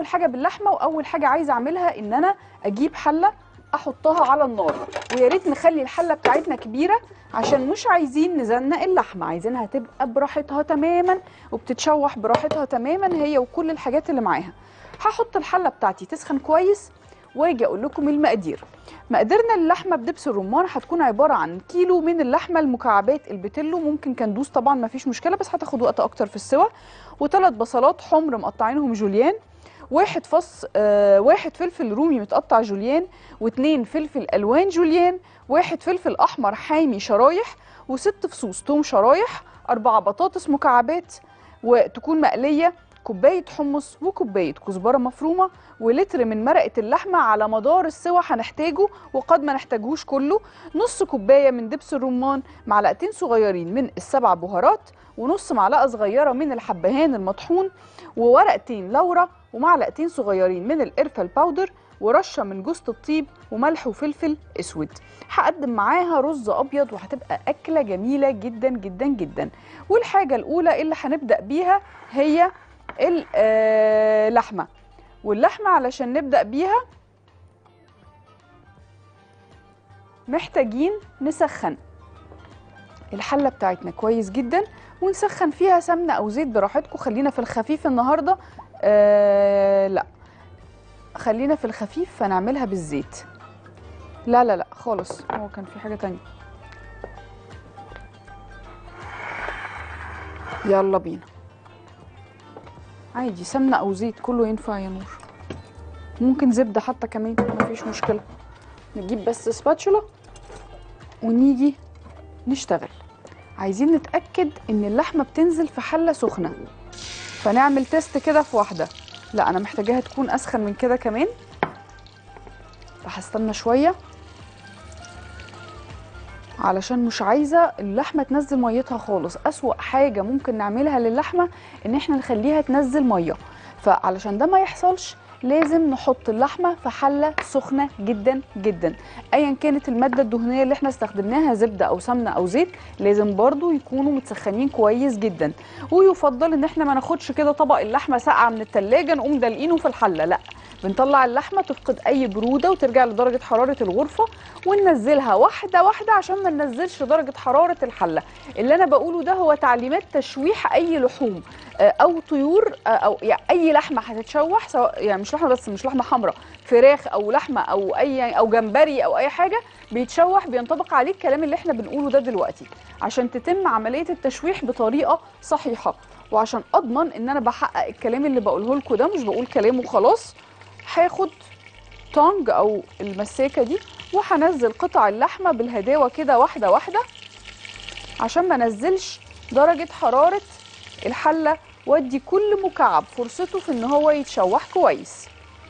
اول حاجه باللحمه واول حاجه عايزه اعملها ان انا اجيب حله احطها على النار ويا ريت نخلي الحله بتاعتنا كبيره عشان مش عايزين نزنق اللحمه عايزينها تبقى براحتها تماما وبتتشوح براحتها تماما هي وكل الحاجات اللي معاها هحط الحله بتاعتي تسخن كويس واجي اقول لكم المقادير مقاديرنا للحمه بدبس الرمان هتكون عباره عن كيلو من اللحمه المكعبات البتلو ممكن كندوس طبعا ما فيش مشكله بس هتاخد وقت اكتر في السوى وثلاث بصلات حمر مقطعينهم جوليان واحد فص آه واحد فلفل رومي متقطع جوليان واثنين فلفل الوان جوليان واحد فلفل احمر حامي شرايح وست فصوص توم شرايح اربعه بطاطس مكعبات وتكون مقليه كوبايه حمص وكوبايه كزبره مفرومه ولتر من مرقه اللحمه على مدار السوى هنحتاجه وقد ما نحتاجوش كله نص كوبايه من دبس الرمان معلقتين صغيرين من السبع بهارات ونص معلقه صغيره من الحبهان المطحون وورقتين لورا ومعلقتين صغيرين من القرفه الباودر ورشه من جوز الطيب وملح وفلفل اسود هقدم معاها رز ابيض وهتبقى اكله جميله جدا جدا جدا والحاجه الاولى اللي هنبدا بيها هي اللحمه واللحمه علشان نبدا بيها محتاجين نسخن الحله بتاعتنا كويس جدا ونسخن فيها سمنه او زيت براحتكم خلينا في الخفيف النهارده آه لا خلينا في الخفيف فنعملها بالزيت لا لا لا خالص هو كان في حاجه تانية يلا بينا عادي سمنه او زيت كله ينفع يا نور ممكن زبده حتى كمان مفيش مشكله نجيب بس سباتشولا ونيجي نشتغل عايزين نتاكد ان اللحمه بتنزل في حله سخنه فنعمل تيست كده في واحده لا انا محتاجاها تكون اسخن من كده كمان فهستنى شويه علشان مش عايزه اللحمه تنزل ميتها خالص اسوا حاجه ممكن نعملها للحمه ان احنا نخليها تنزل ميه فعلشان ده ما يحصلش لازم نحط اللحمه في حله سخنه جدا جدا ايا كانت الماده الدهنيه اللي احنا استخدمناها زبده او سمنه او زيت لازم برضو يكونوا متسخنين كويس جدا ويفضل ان احنا ما ناخدش كده طبق اللحمه ساقعه من التلاجة نقوم دلقينه في الحله لا بنطلع اللحمه تفقد اي بروده وترجع لدرجه حراره الغرفه وننزلها واحده واحده عشان ما ننزلش درجه حراره الحله اللي انا بقوله ده هو تعليمات تشويح اي لحوم او طيور او يعني اي لحمه هتتشوح سواء يعني مش لحمه بس مش لحمه حمراء فراخ او لحمه او اي او جمبري او اي حاجه بيتشوح بينطبق عليه الكلام اللي احنا بنقوله ده دلوقتي عشان تتم عمليه التشويح بطريقه صحيحه وعشان اضمن ان انا بحقق الكلام اللي بقوله لكم ده مش بقول كلام وخلاص هاخد طنج او المساكه دي وهنزل قطع اللحمه بالهداوه كده واحده واحده عشان ما انزلش درجه حراره الحله وادي كل مكعب فرصته في ان هو يتشوح كويس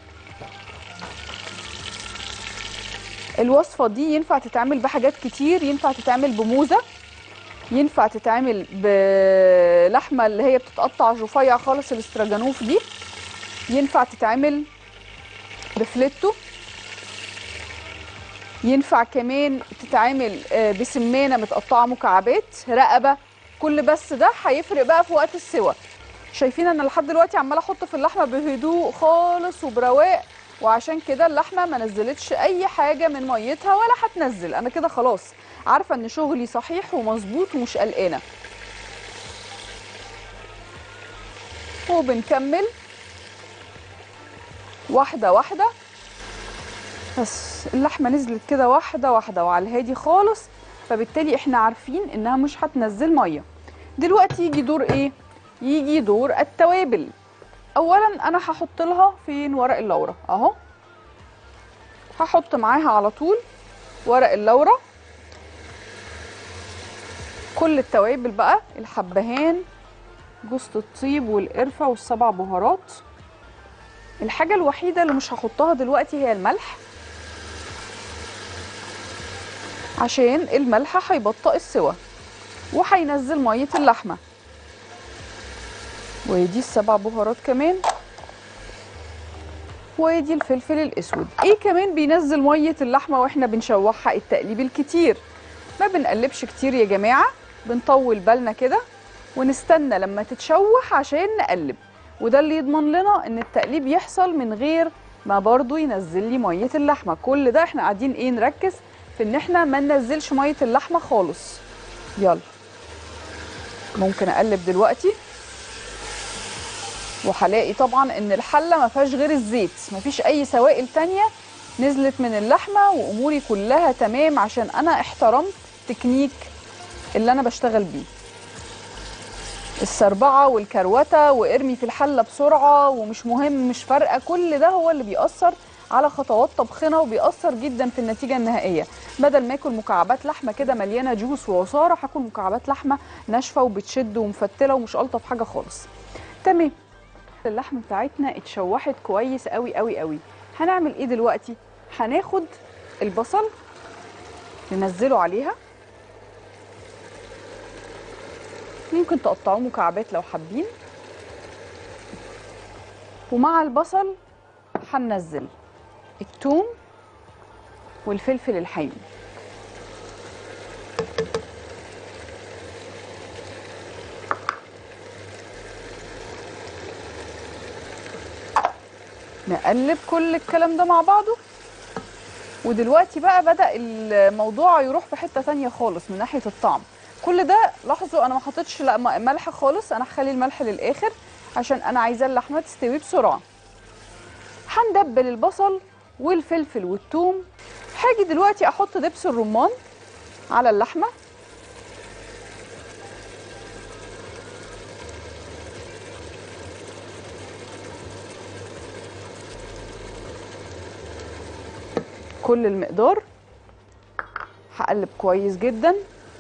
الوصفه دي ينفع تتعمل بحاجات كتير ينفع تتعمل بموزه ينفع تتعمل بلحمه اللي هي بتتقطع رفيع خالص الاستراجانوف دي ينفع تتعمل بفليتو ينفع كمان تتعمل بسمانه متقطعه مكعبات رقبه كل بس ده هيفرق بقى في وقت السوى شايفين انا لحد دلوقتي عماله احط في اللحمه بهدوء خالص وبرواق وعشان كده اللحمه ما نزلتش اي حاجه من ميتها ولا هتنزل انا كده خلاص عارفه ان شغلي صحيح ومظبوط ومش قلقانه وبنكمل واحده واحده بس اللحمه نزلت كده واحده واحده وعلى الهادي خالص فبالتالي احنا عارفين انها مش هتنزل ميه دلوقتي يجي دور ايه يجي دور التوابل اولا انا هحط لها فين ورق اللورة اهو هحط معاها على طول ورق اللورة كل التوابل بقى الحبهان جوز الطيب والقرفة والسبع بهارات الحاجة الوحيدة اللي مش هحطها دلوقتي هي الملح عشان الملح هيبطئ السوى وهينزل ميه اللحمه ودي السبع بهارات كمان ودي الفلفل الاسود ايه كمان بينزل ميه اللحمه واحنا بنشوحها التقليب الكتير ما بنقلبش كتير يا جماعه بنطول بالنا كده ونستنى لما تتشوح عشان نقلب وده اللي يضمن لنا ان التقليب يحصل من غير ما برضو ينزل لي ميه اللحمه كل ده احنا قاعدين ايه نركز في ان احنا ما ننزلش ميه اللحمه خالص يلا ممكن اقلب دلوقتي وهلاقي طبعا ان الحله ما فيهاش غير الزيت ما فيش اي سوائل تانية نزلت من اللحمه واموري كلها تمام عشان انا احترمت تكنيك اللي انا بشتغل بيه السربعه والكروته وارمي في الحله بسرعه ومش مهم مش فارقه كل ده هو اللي بيأثر على خطوات طبخنا وبيأثر جدا في النتيجه النهائيه بدل ما اكل مكعبات لحمه كده مليانه جوس وعصاره هاكل مكعبات لحمه ناشفه وبتشد ومفتله ومش الطف حاجه خالص تمام اللحمه بتاعتنا اتشوحت كويس قوي قوي قوي هنعمل ايه دلوقتي هناخد البصل ننزله عليها ممكن تقطعوه مكعبات لو حابين ومع البصل هننزل الثوم والفلفل الحامي نقلب كل الكلام ده مع بعضه ودلوقتي بقى بدأ الموضوع يروح في حتة تانية خالص من ناحية الطعم كل ده لاحظوا انا ما حطيتش لا م- ملح خالص انا هخلي الملح للاخر عشان انا عايزه اللحمه تستوي بسرعه هندبل البصل والفلفل والثوم هاجي دلوقتي احط دبس الرمان على اللحمه كل المقدار هقلب كويس جدا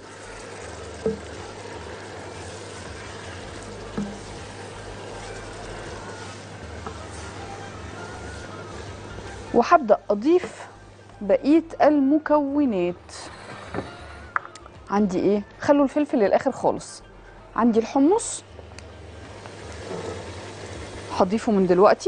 وهبدأ أضيف بقية المكونات عندي إيه؟ خلوا الفلفل للآخر خالص عندي الحمص هضيفه من دلوقتي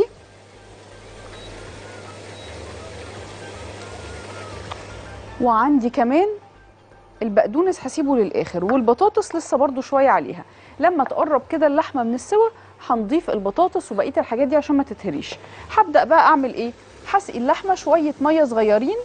وعندي كمان البقدونس هسيبه للاخر والبطاطس لسه برضو شويه عليها لما تقرب كده اللحمه من السوا هنضيف البطاطس وبقيه الحاجات دي عشان ما تتهريش هبدا بقى اعمل ايه هسقي اللحمه شويه ميه صغيرين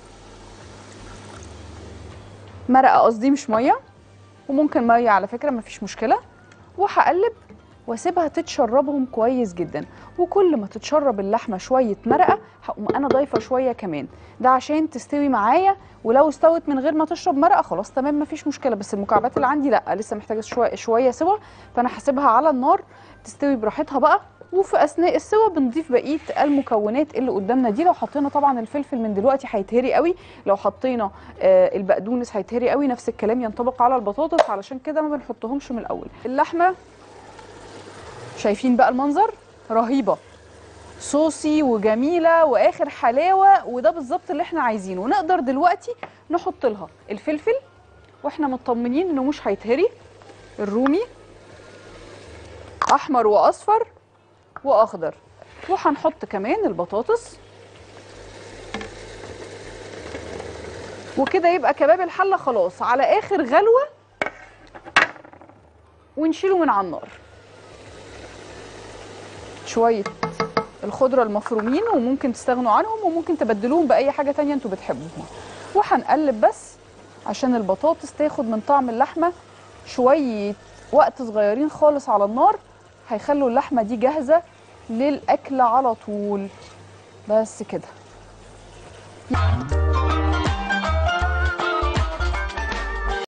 مرقه قصدي مش ميه وممكن ميه على فكره مفيش مشكله وهقلب واسيبها تتشربهم كويس جدا وكل ما تتشرب اللحمه شويه مرقه هقوم انا ضايفه شويه كمان ده عشان تستوي معايا ولو استوت من غير ما تشرب مرقه خلاص تمام مفيش مشكله بس المكعبات اللي عندي لا لسه محتاجه شويه شويه سوا فانا هسيبها على النار تستوي براحتها بقى وفي اثناء السوا بنضيف بقيه المكونات اللي قدامنا دي لو حطينا طبعا الفلفل من دلوقتي هيتهري قوي لو حطينا آه البقدونس هيتهري قوي نفس الكلام ينطبق على البطاطس علشان كده ما بنحطهمش من الاول اللحمه شايفين بقى المنظر رهيبه صوصي وجميله واخر حلاوه وده بالظبط اللي احنا عايزينه ونقدر دلوقتي نحط لها الفلفل واحنا مطمنين انه مش هيتهري الرومي احمر واصفر واخضر وهنحط كمان البطاطس وكده يبقى كباب الحله خلاص على اخر غلوه ونشيله من على النار شويه الخضره المفرومين وممكن تستغنوا عنهم وممكن تبدلوهم باي حاجه تانية انتوا بتحبوها وهنقلب بس عشان البطاطس تاخد من طعم اللحمه شويه وقت صغيرين خالص على النار هيخلوا اللحمه دي جاهزه للاكل على طول بس كده